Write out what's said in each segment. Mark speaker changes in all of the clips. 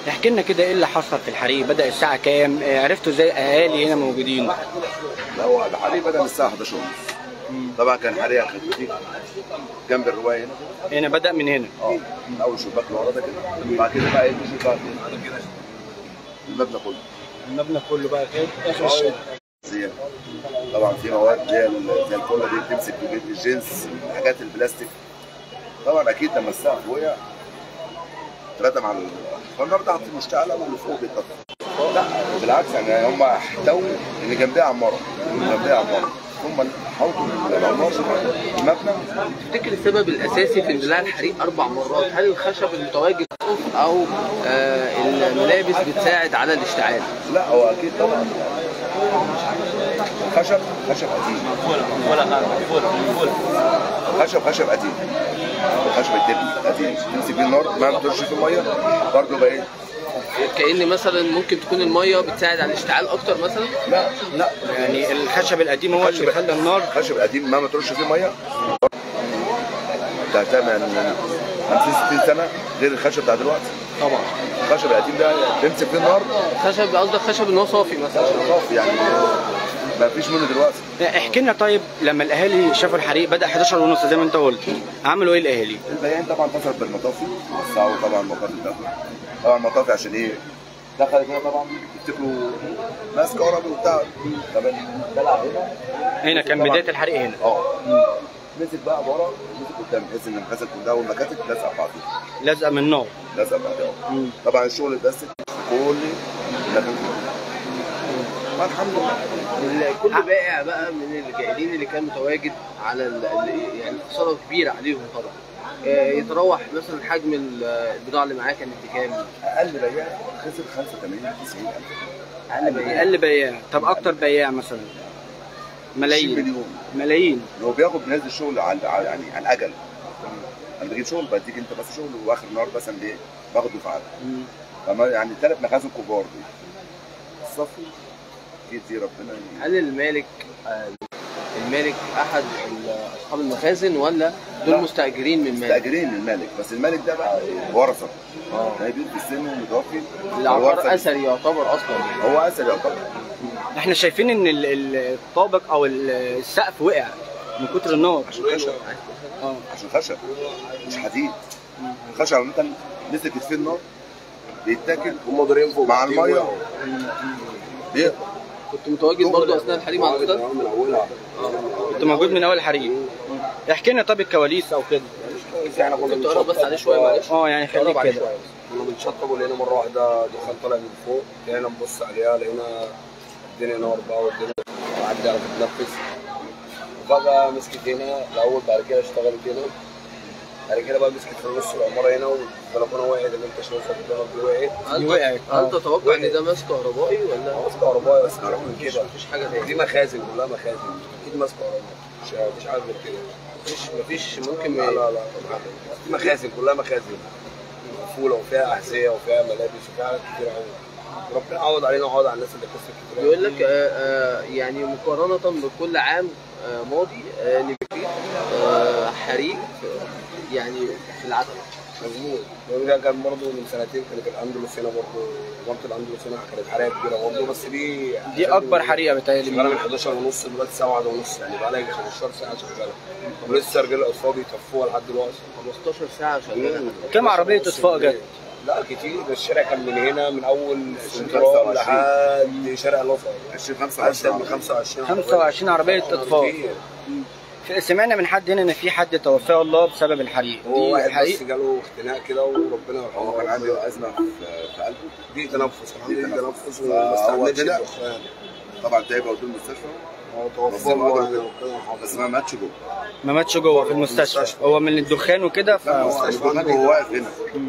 Speaker 1: احكي لنا كده ايه اللي حصل في الحريق بدا الساعه كام آه، عرفتوا ازاي اهالي هنا موجودين
Speaker 2: لا هو الحريق بدا من الساعه 11 ونص طبعا كان حريق خفيف جنب الروايه هنا
Speaker 1: هنا بدا من هنا
Speaker 2: اه من اول شباك لورا ده كده بعد كده بقى يمشي بقى المبنى كله
Speaker 1: المبنى كله بقى كده اخر
Speaker 2: آه،
Speaker 1: الشارع
Speaker 2: زي طبعا في مواد زي ال- زي الكولا دي بتمسك في جلد الجنس حاجات البلاستيك طبعا اكيد لما السقف وقع ثلاثه مع ال... فالنار تحت مشتعله واللي فوق بيتطفى لا بالعكس يعني هم احتووا ان جنبها عماره جنبها عماره هم حوطوا العمار المبنى
Speaker 3: تفتكر السبب الاساسي في اندلاع الحريق اربع مرات هل الخشب المتواجد او آه، الملابس بتساعد على الاشتعال
Speaker 2: لا هو اكيد طبعا خشب خشب قديم خشب خشب قديم خشب الدبل قديم تمسك بيه النار ما بترش في الميه برضه بقى ايه
Speaker 3: كأن مثلا ممكن تكون الميه بتساعد على الاشتعال اكتر مثلا
Speaker 2: لا لا
Speaker 1: يعني الخشب القديم هو اللي خلى النار
Speaker 2: خشب قديم ما بترش فيه ميه ده ده من 50 60 سنه غير الخشب بتاع دلوقتي
Speaker 3: طبعا
Speaker 2: الخشب القديم ده تمسك فيه النار
Speaker 3: خشب قصدك خشب ان هو صافي مثلا
Speaker 2: صافي يعني ما فيش منه دلوقتي
Speaker 1: احكي لنا طيب لما الاهالي شافوا الحريق بدا 11 ونص زي ما انت قلت عملوا ايه الاهالي
Speaker 2: البيان طبعا اتصل بالمطافي وسعوا طبعا مطافي الدولة طبعا المطافي عشان ايه دخلت هنا طبعا يفتكروا ناس كهرباء وبتاع طب الدلع هنا
Speaker 1: هنا كان بدايه الحريق هنا
Speaker 2: اه مسك بقى ورا مسك قدام بحيث ان المكاتب كلها والمكاتب لازقه في بعضيها
Speaker 1: لازقه من النار
Speaker 2: لازقه في بعضيها طبعا الشغل اتدست كل المكان ما الحمد لله
Speaker 3: ال- كل بائع بقى من الجائلين اللي كان متواجد على ال- ال- يعني خساره كبيره عليهم طبعا آه، يتراوح مثلا حجم ال- البضاعه اللي معاه كانت بكام؟
Speaker 2: اقل بياع خسر 85 90 الف
Speaker 3: اقل بائع
Speaker 1: اقل بياع طب اكتر بياع مثلا
Speaker 2: 20
Speaker 1: ملايين
Speaker 2: مليون
Speaker 1: ملايين
Speaker 2: هو بياخد بينزل الشغل على على- يعني على الاجل انا بجيب شغل بديك انت بس شغل واخر النهار مثلا ليه باخد دفعات فما يعني ثلاث مخازن كبار دي الصفي اكيد دي ربنا ي-
Speaker 3: هل المالك آه، المالك احد ال- اصحاب المخازن ولا دول
Speaker 2: لا.
Speaker 3: مستاجرين من مالك؟
Speaker 2: مستاجرين للمالك بس المالك ده بقى ورثه يعني بيت في السن ومتوفي
Speaker 3: العقار
Speaker 2: الورثة-
Speaker 3: اثري يعتبر اصلا
Speaker 2: هو اسد يعتبر
Speaker 1: احنا شايفين ان ال- ال- الطابق او ال- السقف وقع من كتر النار
Speaker 2: عشان خشب
Speaker 1: اه
Speaker 2: عشان خشب مش حديد الخشب عامة مسكت فيه النار بيتاكل هم دورين فوق مع الميه بيقطع
Speaker 3: كنت متواجد برضه اثناء الحريق مع الاستاذ؟
Speaker 2: من اولها
Speaker 1: كنت موجود من اول الحريق احكي لنا طب الكواليس او كده
Speaker 2: احنا
Speaker 3: ممكن تقرب بس عليه شويه معلش
Speaker 1: اه يعني خليك
Speaker 3: قرب عليه
Speaker 1: كده
Speaker 3: شويه
Speaker 4: كنا بنشطب ولقينا مره واحده دخان طالع من فوق لقينا نبص عليها لقينا الدنيا نار بقى والدنيا عدي على تتنفس وفجاه مسكت هنا الاول بعد كده اشتغلت هنا بعد كده بقى مسكت في نص العماره هنا والبلكونه وقعت اللي انت شايفها قدامك دي وقعت
Speaker 3: هل
Speaker 1: وقعت.
Speaker 3: هل تتوقع ان ده ماس كهربائي ولا
Speaker 4: ماسك كهربائي بس اعرف من
Speaker 3: مفيش
Speaker 4: كده
Speaker 3: مفيش حاجه تاني
Speaker 4: دي مخازن كلها مخازن اكيد ماسك كهربائي مش مفيش حاجه غير كده
Speaker 3: مفيش مفيش ممكن
Speaker 4: لا لا لا دي مخازن كلها مخازن مقفوله وفيها احذيه وفيها ملابس وفيها حاجات كتير قوي ربنا يعوض علينا ويعوض على الناس اللي كسبت كتير
Speaker 3: بيقول لك آه، آه، يعني مقارنة بكل عام آه، ماضي آه، ان في آه، حريق في- يعني في العتبة
Speaker 4: مظبوط ده كان برضه من سنتين كانت الاندلس هنا برضه منطقه الاندلس هنا كانت حرائق كبيره برضه بس دي
Speaker 1: دي اكبر حريقه
Speaker 4: شغاله
Speaker 1: بتهيألي
Speaker 4: من 11 ونص دلوقتي 7 ونص يعني بقى لها 15 ساعه شغاله ولسه رجال الاطفاء بيطفوها لحد دلوقتي
Speaker 3: 15 ساعة شغالة
Speaker 1: كم عربيه اطفاء جت؟
Speaker 4: لا كتير ده الشارع كان من هنا من اول
Speaker 2: 25
Speaker 4: السنترال لحد شارع الوفا
Speaker 2: 20
Speaker 4: 25 من
Speaker 2: 25
Speaker 4: 25
Speaker 1: 25 عربيه اطفاء
Speaker 4: كتير.
Speaker 1: في- سمعنا من حد هنا ان في حد توفاه الله بسبب الحريق
Speaker 4: هو
Speaker 1: دي
Speaker 4: واحد
Speaker 1: حقيقة
Speaker 4: بس جاله اختناق كده وربنا
Speaker 2: هو
Speaker 4: يرحمه
Speaker 2: كان عنده ازمه في في قلبه
Speaker 4: دي تنفس
Speaker 2: دي
Speaker 4: دي
Speaker 2: تنفس.
Speaker 4: تنفس
Speaker 2: فهو
Speaker 4: وما استعملش
Speaker 2: طلع.
Speaker 4: الدخان
Speaker 2: طبعا تعب ودوه المستشفى
Speaker 4: هو
Speaker 2: بس
Speaker 4: توفى
Speaker 2: هو
Speaker 4: الله
Speaker 2: قدر-
Speaker 4: يعني ربنا يرحمه.
Speaker 2: بس ما ماتش جوه
Speaker 1: ما ماتش جوه في المستشفى هو من الدخان وكده ف
Speaker 2: لا هو الدخان هو واقف هنا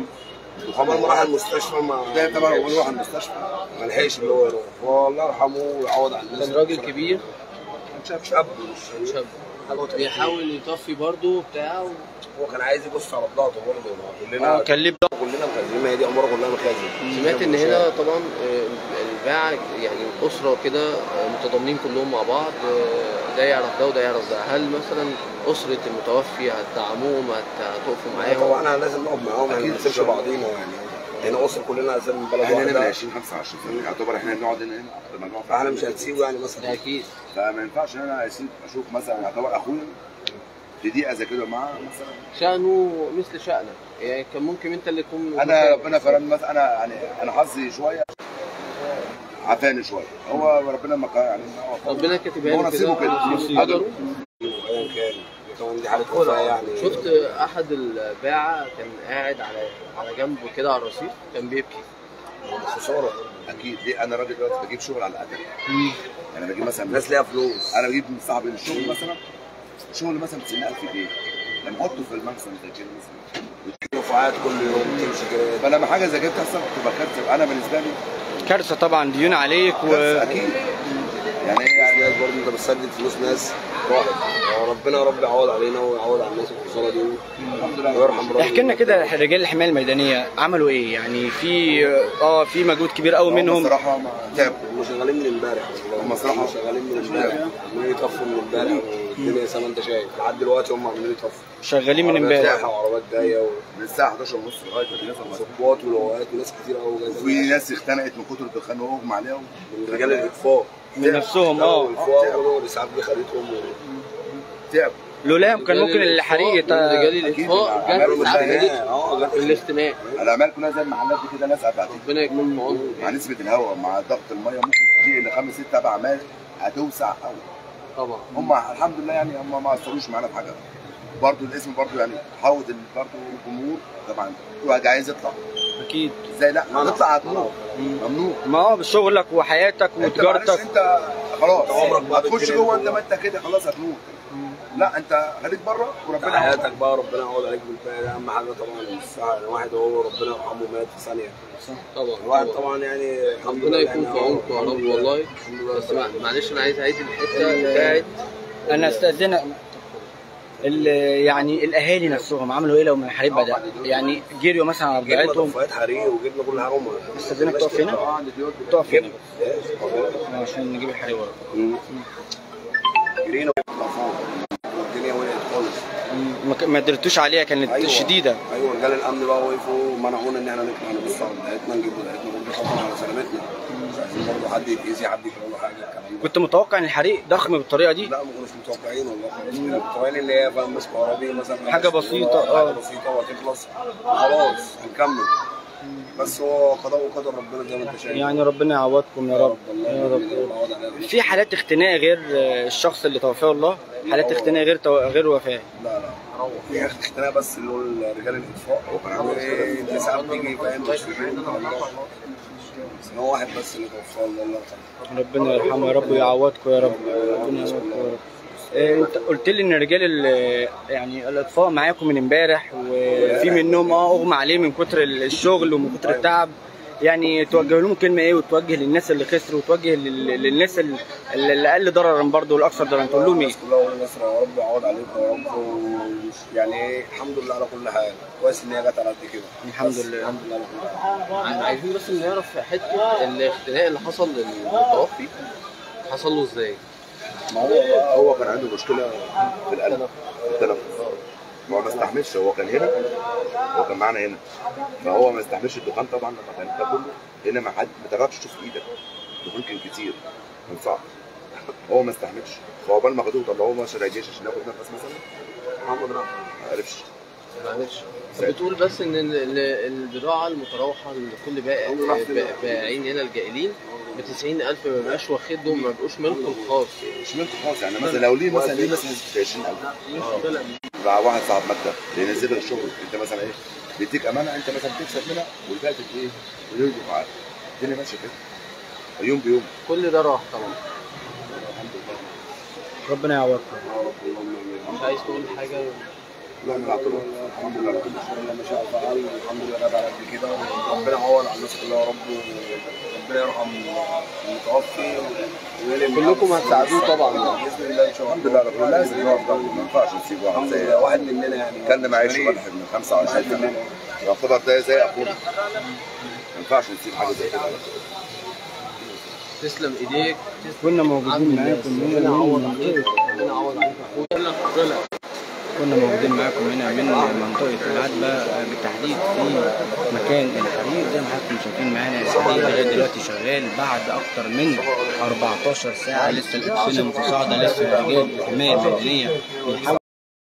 Speaker 4: عمر ما راح المستشفى ما
Speaker 2: ده طبعا هو راح المستشفى
Speaker 4: ما لحقش اللي هو يروح هو الله يرحمه ويعوض على الناس
Speaker 3: كان راجل كبير
Speaker 4: شاب شاب مش
Speaker 3: شاب بيحاول يطفي برضه بتاع
Speaker 4: هو كان عايز يبص على بضاعته برضه كلنا
Speaker 1: اه كان ليه بضاعة.
Speaker 4: كلنا مخازنين ما هي دي عماره كلها مخازن
Speaker 3: سمعت ان هنا طبعا آه، الباعة يعني اسرة كده آه، متضامنين كلهم مع بعض آه، ده يعرف ده وده يعرف ده هل مثلا اسرة المتوفي هتدعموهم هت- هتقفوا
Speaker 4: هو
Speaker 3: معاهم
Speaker 4: احنا لازم نقعد معاهم يعني ما
Speaker 2: أكيد.
Speaker 4: نسيبش بعضينا يعني هنا اسره كلنا اساسا من بلد
Speaker 2: احنا هنا من
Speaker 4: واحده
Speaker 2: 20 25 سنه يعتبر احنا بنقعد هنا هنا اكتر مجموعه
Speaker 4: فاحنا مش هنسيبه يعني مثلا
Speaker 3: ده اكيد
Speaker 2: فما ينفعش ان انا اسيب اشوف مثلا يعتبر اخويا في دقيقه زي كده معاه مثلا
Speaker 3: شأنه مثل شأنك يعني كان ممكن انت اللي تكون
Speaker 2: انا
Speaker 3: مكانه.
Speaker 2: ربنا كرمني مثلا انا يعني انا حظي شويه عافاني شويه هو ربنا ما كان يعني هو
Speaker 3: ربنا كاتبها
Speaker 2: هو
Speaker 3: له
Speaker 2: نصيبه كده.
Speaker 3: نصيبه قدره
Speaker 4: ايا كان كمان دي حاله وفاه يعني
Speaker 3: شفت احد الباعة كان قاعد على على جنبه كده على الرصيف كان بيبكي
Speaker 4: خساره
Speaker 2: اكيد ليه انا راجل دلوقتي بجيب شغل على قدر يعني بجيب مثلا
Speaker 4: الناس ليها فلوس
Speaker 2: انا بجيب من صاحبي الشغل مثلا شغل مثلا 90000 جنيه لما احطه في المخزن زي كده مثلا
Speaker 4: دفعات كل يوم تمشي كده
Speaker 2: فلما حاجه زي كده بتحصل بتبقى كارثه انا بالنسبه لي
Speaker 1: كارثه طبعا ديون عليك و
Speaker 2: كارثه اكيد يعني ايه
Speaker 4: يعني
Speaker 2: يعني
Speaker 4: ناس برضه انت بتسدد فلوس ناس راحت ربنا يا رب يعوض علينا ويعوض على الناس الخساره دي
Speaker 2: الحمد لله
Speaker 4: ويرحم الراجل
Speaker 1: احكي لنا كده رجال الحمايه الميدانيه عملوا ايه يعني في اه في مجهود كبير قوي منهم
Speaker 2: الصراحه ما تعبوا
Speaker 4: هم شغالين من امبارح
Speaker 2: هم صراحه
Speaker 4: هم شغالين من امبارح عمالين يطفوا من امبارح والدنيا زي ما انت شايف لحد دلوقتي هم عمالين يطفوا
Speaker 1: شغالين من
Speaker 4: عربيات
Speaker 1: امبارح
Speaker 4: رايحه وعربيات جايه
Speaker 2: من الساعه 11 ونص لغايه دلوقتي
Speaker 4: وصبات ولواءات وناس كتير قوي جايه
Speaker 2: وفي ناس اختنقت من كتر الدخان واغمى عليهم
Speaker 4: من رجال الاطفاء
Speaker 1: من نفسهم اه
Speaker 4: الاطفاء والاسعاف دي خدتهم
Speaker 2: تعبوا
Speaker 1: لولاهم كان ممكن الحريق يت-
Speaker 3: رجال
Speaker 2: أكيد
Speaker 3: الاطفاء
Speaker 2: عملوا
Speaker 3: جت ساعات
Speaker 2: مشاهد.
Speaker 3: جت
Speaker 4: اه جت
Speaker 3: الاختناق
Speaker 2: الاعمال كلها زي المحلات دي كده ناس بعدين
Speaker 3: ربنا يكون في عونهم
Speaker 2: مع نسبه الهواء مع ضغط الميه ممكن تلاقي لخمس ست سبع اعمال هتوسع قوي
Speaker 3: طبعا
Speaker 2: هم الحمد لله يعني هم ما اثروش معانا في حاجه برضه الاسم برضه يعني حاود ال- برضه الجمهور طبعا كل واحد عايز يطلع
Speaker 1: اكيد
Speaker 2: ازاي لا
Speaker 4: منع.
Speaker 2: تطلع هتموت
Speaker 1: مم.
Speaker 2: ممنوع
Speaker 1: ما هو شغلك وحياتك
Speaker 2: انت معلش
Speaker 1: وتجارتك
Speaker 2: انت خلاص
Speaker 4: انت عمرك ما
Speaker 2: هتخش
Speaker 4: بتجري
Speaker 2: جوه انت
Speaker 4: جوه.
Speaker 2: ما انت كده خلاص هتموت لا انت خليك بره وربنا يعوضك.
Speaker 4: حياتك بقى ربنا يعوض عليك بالباقي ده اهم حاجه طبعا الساعه يعني واحد هو ربنا يرحمه مات في ثانيه
Speaker 3: طبعا
Speaker 4: الواحد
Speaker 3: طبعا
Speaker 4: طبعا يعني الحمد
Speaker 3: ربنا
Speaker 4: لله
Speaker 3: يكون
Speaker 4: يعني
Speaker 3: في عونكم يا
Speaker 4: الحمد
Speaker 3: رب
Speaker 4: لله.
Speaker 3: والله
Speaker 4: الحمد لله
Speaker 3: بس مع- معلش انا عايز اعيد الحته بتاعت
Speaker 1: انا استاذنك ال- يعني الاهالي نفسهم عملوا ايه لو من الحريق بدا يعني جريوا مثلا على
Speaker 4: جبنا
Speaker 1: رضاعتهم
Speaker 4: طفايات حريق وجبنا كل حاجه وما
Speaker 1: استاذنك تقف هنا تقف هنا آه، عشان نجيب الحريق ورا
Speaker 4: جرينا وطلع فوق والدنيا ولعت خالص
Speaker 1: ما ك- ما قدرتوش عليها كانت
Speaker 4: أيوة.
Speaker 1: شديده
Speaker 4: ايوه رجال الامن بقى وقفوا ومنعونا ان احنا نطلع نبص على بتاعتنا نجيب بتاعتنا برضه خطر على سلامتنا مش عايزين برضه حد يتاذي حد يجرى له حاجه الكلام ده
Speaker 1: كنت متوقع ان الحريق ضخم بالطريقه دي
Speaker 4: لا ما كناش متوقعين والله خالص كنا متوقعين اللي هي فاهم بس كهربي مثلا
Speaker 1: حاجة بسيطة، اه.
Speaker 4: حاجه بسيطه وهتخلص خلاص هنكمل بس هو قضاء وقدر ربنا زي ما انت شايف
Speaker 1: يعني ربنا يعوضكم يا رب
Speaker 4: والله
Speaker 1: يا رب
Speaker 4: يعوض علينا.
Speaker 1: في حالات اختناق غير آه، الشخص اللي توفاه الله حالات اختناق غير تو... غير وفاه
Speaker 4: لا لا في اختناق بس اللي هو رجال الاطفاء واللي ساعات بيجي فاهم مش في البيت والكلام ده. بس هو واحد بس اللي توفاه الله الله يرحمه
Speaker 1: ربنا يرحمه يا رب ويعوضكم يا رب ربنا يعوضكم يا رب آه، انت قلت لي ان رجال ال- يعني الاطفاء معاكم من امبارح وفي منهم اه اغمى عليه من كتر الشغل ومن كتر التعب يعني توجه لهم كلمه ايه وتوجه للناس اللي خسروا وتوجه لل- للناس ال- اللي اللي اقل ضررا برضه والاكثر ضررا تقول لهم ايه؟
Speaker 4: الناس كلها والنصر يا رب يعوض عليكم يا رب و- يعني ايه الحمد لله على كل حال كويس ان هي جت على قد كده
Speaker 1: الحمد
Speaker 4: بس
Speaker 1: لله.
Speaker 4: الحمد لله على كل حال
Speaker 3: عايزين بس نعرف حته الاختناق اللي حصل للمتوفي حصل له ازاي؟
Speaker 2: ما هو بقى هو كان عنده مشكله في القلب في التنفس هو ما استحملش هو كان هنا هو كان معانا هنا فهو ما استحملش الدخان طبعا لما كان ده كله هنا ما حد ما تعرفش تشوف ايدك الدخان كان كتير كان صعب هو ما استحملش فعقبال ما خدوه طلعوه مثلا الجيش عشان ياخد نفس مثلا
Speaker 4: محمد رحمة
Speaker 2: ما عرفش
Speaker 3: معلش بتقول بس ان ال- ال- البضاعه المتراوحه لكل بائع با- بائعين هنا الجائلين ب 90000 ما بقاش واخدهم ما بقوش ملكه الخاص
Speaker 2: مش منكم خالص يعني مثلا لو ليه مثلا ليه مثلا 20000 مع واحد صاحب مكتب بينزل لك الشغل انت مثلا ايه بيديك امانه انت مثلا بتكسب منها والباقي بت- ايه بيرجع معاك الدنيا ماشيه كده يوم بيوم
Speaker 3: كل ده راح طبعا
Speaker 2: الحمد لله
Speaker 1: ربنا يعوضكم
Speaker 4: يا رب اللهم امين
Speaker 3: مش عايز تقول حاجه
Speaker 2: لا لا طبعا الحمد لله
Speaker 4: كل شيء لما شاء فعل الحمد لله جت على قد كده ربنا يعوض على الناس كلها يا رب ربنا يرحم المتوفي ويلم
Speaker 3: كلكم هتساعدوه طبعا
Speaker 4: باذن الله ان شاء الله
Speaker 2: الحمد لله رب لازم يقف جنبه ما ينفعش نسيب واحد
Speaker 4: الحمد
Speaker 2: زي
Speaker 4: لله واحد مننا يعني
Speaker 2: كان معيش
Speaker 4: غريب.
Speaker 2: ملح من 25 سنه يعتبر ده زي اخونا ما ينفعش نسيب حاجه زي كده
Speaker 3: تسلم ايديك
Speaker 1: كنا موجودين معاكم
Speaker 3: ربنا يعوض عليك ربنا يعوض عليك يا اخويا
Speaker 1: كنا موجودين معاكم هنا من منطقة العتبة آه، بالتحديد في مكان الحريق زي ما حضراتكم شايفين معانا الحريق لغاية دلوقتي شغال بعد أكتر من 14 ساعة لسه الأسفل متصاعدة لسه رجال الحماية المدنية بيحاولوا